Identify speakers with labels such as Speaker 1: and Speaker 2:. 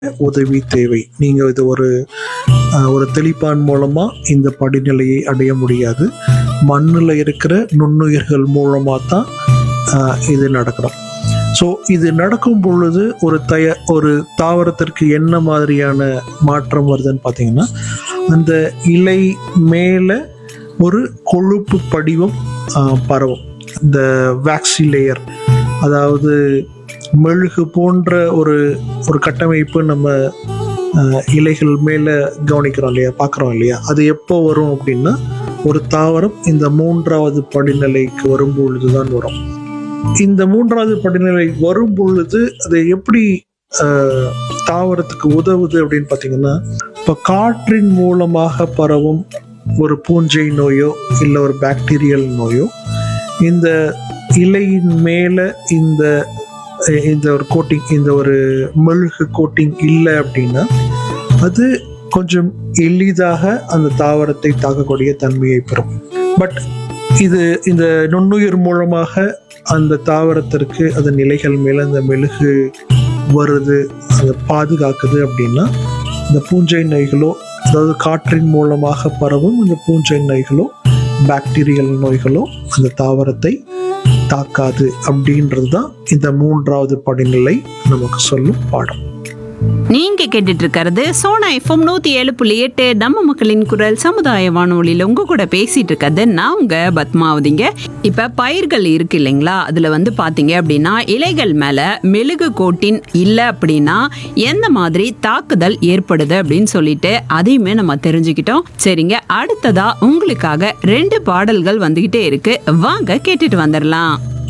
Speaker 1: உதவி தேவை நீங்க இது ஒரு அஹ், ஒரு தெளிப்பான் மூலமா இந்த படிநிலையை அடைய முடியாது மண்ணில் இருக்கிற நுண்ணுயிர்கள் மூலமா தான் அஹ், இது நடக்கணும் ஸோ இது நடக்கும் பொழுது ஒரு தய ஒரு தாவரத்திற்கு என்ன மாதிரியான மாற்றம் வருதுன்னு பார்த்தீங்கன்னா அந்த இலை மேலே ஒரு கொழுப்பு படிவம் அஹ், பரவும் இந்த வேக்சி லேயர் அதாவது மெழுகு போன்ற ஒரு ஒரு கட்டமைப்பு நம்ம அஹ், இலைகள் மேலே கவனிக்கிறோம் இல்லையா பார்க்குறோம் இல்லையா அது எப்போ வரும் அப்படின்னா ஒரு தாவரம் இந்த மூன்றாவது படிநிலைக்கு வரும் பொழுது தான் வரும் இந்த மூன்றாவது படிநிலை வரும் பொழுது அது எப்படி அஹ், தாவரத்துக்கு உதவுது அப்படின்னு பார்த்தீங்கன்னா இப்போ காற்றின் மூலமாக பரவும் ஒரு பூஞ்சை நோயோ இல்லை ஒரு பாக்டீரியல் நோயோ இந்த இலையின் மேலே இந்த அஹ், இந்த ஒரு கோட்டிங் இந்த ஒரு மெழுகு கோட்டிங் இல்லை அப்படின்னா அது கொஞ்சம் எளிதாக அந்த தாவரத்தை தாக்கக்கூடிய தன்மையை பெறும் பட் இது இந்த நுண்ணுயிர் மூலமாக அந்த தாவரத்திற்கு அதன் இலைகள் மேலே அந்த மெழுகு வருது அதை பாதுகாக்குது அப்படின்னா இந்த பூஞ்சை நோய்களோ அதாவது காற்றின் மூலமாக பரவும் இந்த பூஞ்சை நோய்களோ பாக்டீரியல் நோய்களோ அந்த தாவரத்தை தாக்காது அப்படின்றது தான் இந்த மூன்றாவது படிநிலை நமக்கு சொல்லும் பாடம்
Speaker 2: நீங்க கேட்டுட்டு இருக்கிறது சோனா எஃப்எம் நூத்தி ஏழு புள்ளி எட்டு நம்ம மக்களின் குரல் சமுதாய வானொலியில உங்க கூட பேசிட்டு இருக்கிறது நான் உங்க பத்மாவதிங்க இப்ப பயிர்கள் இருக்கு இல்லைங்களா அதுல வந்து பாத்தீங்க அப்படின்னா இலைகள் மேல மெழுகு கோட்டின் இல்ல அப்படின்னா எந்த மாதிரி தாக்குதல் ஏற்படுது அப்படின்னு சொல்லிட்டு அதையுமே நம்ம தெரிஞ்சுக்கிட்டோம் சரிங்க அடுத்ததா உங்களுக்காக ரெண்டு பாடல்கள் வந்துகிட்டே இருக்கு வாங்க கேட்டுட்டு வந்துடலாம்